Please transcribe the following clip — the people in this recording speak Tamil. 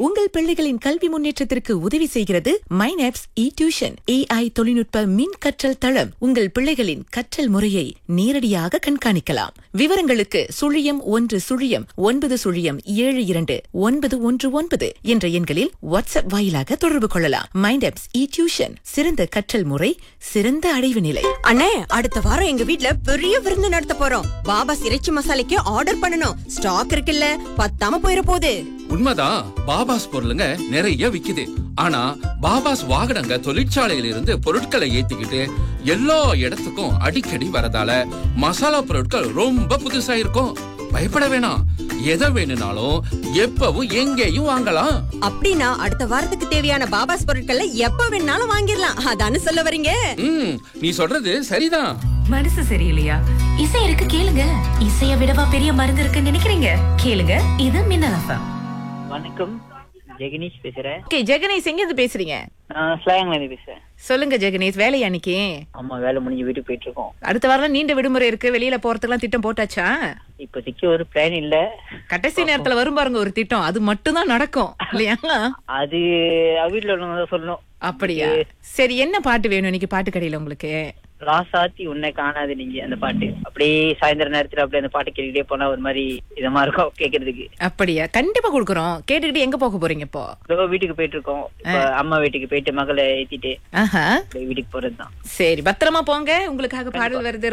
உங்கள் பிள்ளைகளின் கல்வி முன்னேற்றத்திற்கு உதவி செய்கிறது மைனாப்ஸ் இ டியூஷன் ஏஐ தொழில்நுட்ப மின் கற்றல் தளம் உங்கள் பிள்ளைகளின் கற்றல் முறையை நேரடியாக கண்காணிக்கலாம் விவரங்களுக்கு சுழியம் ஒன்று சுழியம் ஒன்பது சுழியம் ஏழு இரண்டு ஒன்பது ஒன்று ஒன்பது என்ற எண்களில் வாட்ஸ்அப் வாயிலாக தொடர்பு கொள்ளலாம் மைண்டாப்ஸ் இ டியூஷன் சிறந்த கற்றல் முறை சிறந்த அடைவு நிலை அண்ணே அடுத்த வாரம் எங்க வீட்ல பெரிய விருந்து நடத்த போறோம் பாபா இறைச்சி மசாலைக்கு ஆர்டர் பண்ணனும் ஸ்டாக் இருக்குல்ல பத்தாம போயிட போகுது உண்மைதான் பாபாஸ் பொருளுங்க நிறைய விக்குது ஆனா பாபாஸ் வாகனங்க தொழிற்சாலையில இருந்து பொருட்களை ஏத்திக்கிட்டு எல்லா இடத்துக்கும் அடிக்கடி வரதால மசாலா பொருட்கள் ரொம்ப புதுசா இருக்கும் பயப்பட வேணாம் எதை வேணும்னாலும் எப்பவும் எங்கேயும் வாங்கலாம் அப்படின்னா அடுத்த வாரத்துக்கு தேவையான பாபாஸ் பொருட்களை எப்ப வேணாலும் வாங்கிடலாம் அதானே சொல்ல வரீங்க ம் நீ சொல்றது சரிதான் மனசு சரியில்லையா இசை இருக்கு கேளுங்க இசைய விடவா பெரிய மருந்து இருக்குன்னு நினைக்கிறீங்க கேளுங்க இது மின்னல் எஃப்எம் வணக்கம் ஜெகனீஷ் பேசுறேன் ஓகே ஜெகனேஷ் எங்க இருந்து பேசுறீங்க நான் ஸ்லாங்ல இருந்து பேசுறேன் சொல்லுங்க ஜெகனேஷ் வேலையா அன்னைக்கு ஆமா வேலை முடிஞ்சு வீட்டுக்கு போயிட்டு இருக்கோம் அடுத்த வாரம் நீண்ட விடுமுறை இருக்கு வெளியில போறதுக்குலாம் திட்டம் போட்டாச்சா இப்போதைக்கு ஒரு பிளான் இல்ல கடைசி நேரத்துல வரும் பாருங்க ஒரு திட்டம் அது மட்டும் தான் நடக்கும் இல்லையா அது வீட்டுல உள்ளவங்க தான் சொல்லணும் அப்படியா சரி என்ன பாட்டு வேணும் இன்னைக்கு பாட்டு கடையில உங்களுக்கு ராசாத்தி உன்னை காணாது நீங்க அந்த பாட்டு அப்படியே சாயந்தர நேரத்துல அப்படியே அந்த பாட்டு கேட்டுக்கிட்டே போனா ஒரு மாதிரி இதமா இருக்கும் கேக்குறதுக்கு அப்படியா கண்டிப்பா கொடுக்குறோம் கேட்டுக்கிட்டு எங்க போக போறீங்க இப்போ இதோ வீட்டுக்கு போயிட்டு இருக்கோம் இப்ப அம்மா வீட்டுக்கு போயிட்டு மகளை ஏத்திட்டு ஆஹா அப்படியே வீட்டுக்கு போறதுதான் சரி பத்திரமா போங்க உங்களுக்காக பாடல் வருது